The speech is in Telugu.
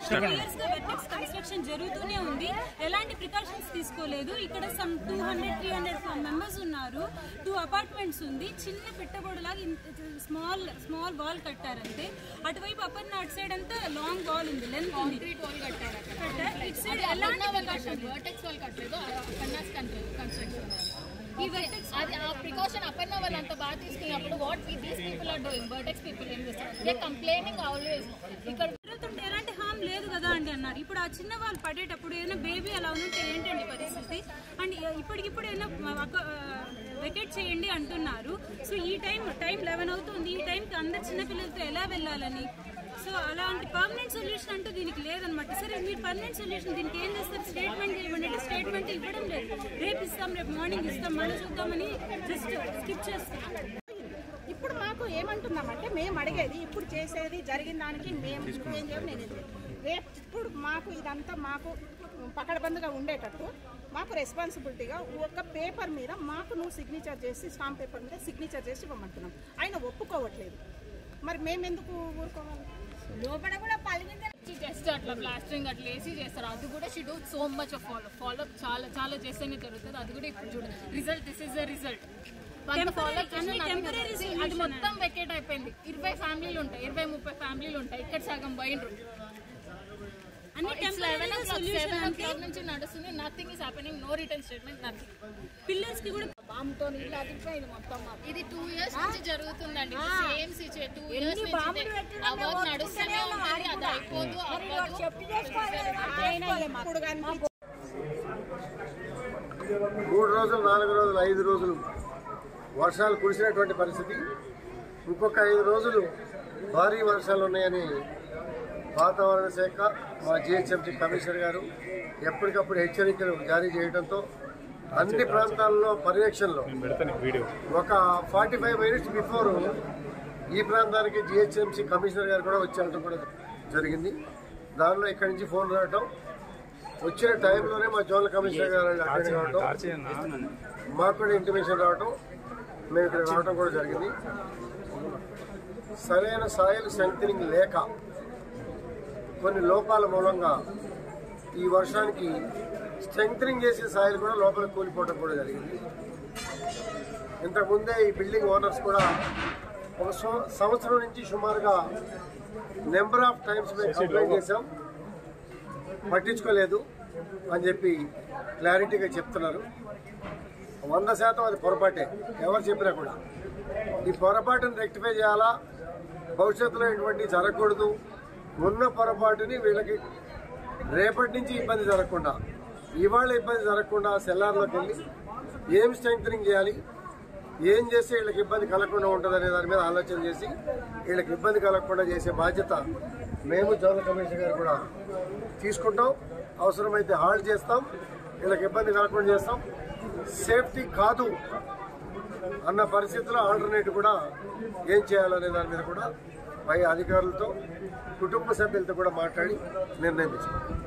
ఇయర్స్ గా వెర్టెక్స్ కన్స్ట్రక్షన్ జరుగుతూనే ఉంది ఎలాంటి ప్రికాషన్స్ తీసుకోలేదు ఇక్కడ some two hundred three hundred members ఉన్నారు టూ అపార్ట్మెంట్స్ ఉంది చిన్న పెట్టబోడులాగా స్మాల్ స్మాల్ వాల్ కట్టారంతే అటువైపు అప్పర్ అటు సైడ్ అంతా లాంగ్ వాల్ ఉంది లెంత్ ఉంది కాంక్రీట్ వాల్ కట్టారు అక్కడ కట్టారు. ఇటు సైడ్ అది ఎలాంటి అపర్ణ వాళ్ళు precaution కట్టలేదు వర్టెక్స్ వాళ్ళు కట్టలేదు కన్నాస్ కన్స్ట్రక్షన్ ఈ ఈ vertex- అది ఆ ప్రికాషన్ అపర్ణ వాళ్ళు అంత బాగా తీసుకున్నప్పుడు what these people are doing Vertex people ఏం చేస్తారు దే కంప్లైనింగ్ ఆల్వేస్ ఇక్కడ జరుగుతుంటే ఎలాంటి హామ్ లేదు కదా అండి అన్నారు ఇప్పుడు ఆ చిన్న వాళ్ళు పడేటప్పుడు ఏదైనా బేబీ అలా ఉంటే ఏంటండి పరిస్థితి అండ్ ఇప్పటికిప్పుడు ఏదైనా వెకేట్ చేయండి అంటున్నారు సో ఈ టైం టైం లెవెన్ అవుతుంది ఈ టైంకి అందరు చిన్నపిల్లలతో ఎలా వెళ్ళాలని సో అలాంటి పర్మనెంట్ సొల్యూషన్ అంటూ దీనికి లేదనమాట సరే మీరు పర్మనెంట్ సొల్యూషన్ దీనికి ఏం చేస్తారు స్టేట్మెంట్ ఇవ్వండి అంటే స్టేట్మెంట్ ఇవ్వడం లేదు రేపు ఇస్తాం రేపు మార్నింగ్ ఇస్తాం మళ్ళీ చూద్దామని జస్ట్ స్కిప్ చేస్తాం ఇప్పుడు మాకు ఏమంటున్నామంటే మేము అడిగేది ఇప్పుడు చేసేది జరిగిన దానికి మేము ఏం చేయం నేను ఏం చేయను. రేపు ఇప్పుడు మాకు ఇదంతా మాకు పకడ్బందీగా ఉండేటట్టు మాకు రెస్పాన్సిబిలిటీగా ఒక పేపర్ మీద మాకు నువ్వు సిగ్నేచర్ చేసి స్టాంప్ పేపర్ మీద సిగ్నేచర్ చేసి ఇవ్వమంటున్నాం ఆయన ఒప్పుకోవట్లేదు మరి మేము ఎందుకు ఊరుకోవాలి లోపల కూడా పలిగింది జస్ట్ అట్లా ప్లాస్టరింగ్ అట్లా వేసి చేస్తారు అది కూడా she do so much of follow follow చాలా చాలా చేస్తేనే జరుగుతుంది అది కూడా ఇప్పుడు చూడండి result this is the result Temporary- అన్ని temporary అది solution మొత్తం వెకేట్ అయిపోయింది ఇరవై ఫ్యామిలీలు ఉంటాయి ఇరవై ముప్పై ఫ్యామిలీలు ఉంటాయి ఇక్కడ సగం పోయిండ్రు అన్ని లెవెన్ టెంపరీ ఓ సొల్యూషన్ సెవెన్ ఓ అంటే క్లాక్ నుంచి నడుస్తుంది nothing is happening no return statement nothing pillars కి కూడా బాంబుతో నీళ్ళు అదిరిపోయింది మొత్తం మాకు. ఇది టూ ఇయర్స్ నుంచి జరుగుతుందండి సేమ్ సిచ్యువేషన్ టూ ఎన్ని ఇయర్స్ బాంబులు నుంచి పెట్టినా ఆ వర్క్ మేము నడుస్తూనే ఒప్పుకునే ఉంటుంది అది అయిపోదు అవ్వదు ఆయన ఇప్పుడు కానీ మూడు రోజులు నాలుగు రోజులు ఐదు రోజులు వర్షాలు కురిసినటువంటి పరిస్థితి ఇంకొక ఐదు రోజులు భారీ వర్షాలు ఉన్నాయని వాతావరణ శాఖ మా జిహెచ్ఎంసీ కమిషనర్ గారు ఎప్పటికప్పుడు హెచ్చరికలు జారీ చేయడంతో అన్ని ప్రాంతాల్లో పర్యవేక్షణలో ఒక ఫార్టీ ఫైవ్ మినిట్స్ బిఫోర్ ఈ ప్రాంతానికి జిహెచ్ఎంసీ కమిషనర్ గారు కూడా వచ్చి వెళ్ళడం కూడా జరిగింది దానిలో ఇక్కడి నుంచి ఫోన్ రావటం వచ్చిన టైంలోనే మా జోనల్ కమిషనర్ గారు అటెండ్ కావటం మాకు కూడా ఇంటిమేషన్ రావటం మేము ఇక్కడ రావటం కూడా జరిగింది సరైన సాయిల్ స్ట్రెంగ్ లేక కొన్ని లోపాల మూలంగా ఈ వర్షానికి స్ట్రెంగ్ చేసే సాయిల్ కూడా లోపల కూలిపోవడం కూడా జరిగింది ఇంతకుముందే ఈ బిల్డింగ్ ఓనర్స్ కూడా ఒక సం- సంవత్సరం నుంచి సుమారుగా నెంబర్ ఆఫ్ టైమ్స్ మేము కంప్లైంట్ చేశాం పట్టించుకోలేదు అని చెప్పి క్లారిటీగా చెప్తున్నారు వంద శాతం అది పొరపాటే ఎవరు చెప్పినా కూడా ఈ పొరపాటుని రెక్టిఫై చేయాలా భవిష్యత్తులో ఇటువంటి జరగకూడదు ఉన్న పొరపాటుని వీళ్ళకి రేపటి నుంచి ఇబ్బంది జరగకుండా ఇవాళ ఇబ్బంది జరగకుండా సెల్లార్లోకి వెళ్ళి ఏం స్ట్రెంగ్ చేయాలి ఏం చేస్తే వీళ్ళకి ఇబ్బంది కలగకుండా ఉంటుంది అనే దాని మీద ఆలోచన చేసి వీళ్ళకి ఇబ్బంది కలగకుండా చేసే బాధ్యత మేము జోనల్ కమిషనర్ గారు కూడా తీసుకుంటాం అవసరమైతే హాల్ట్ చేస్తాం వీళ్ళకి ఇబ్బంది కలగకుండా చేస్తాం సేఫ్టీ కాదు అన్న పరిస్థితిలో ఆల్టర్నేటివ్ కూడా ఏం చేయాలనే దాని మీద కూడా పై అధికారులతో కుటుంబ సభ్యులతో కూడా మాట్లాడి నిర్ణయం తీసుకుంటాం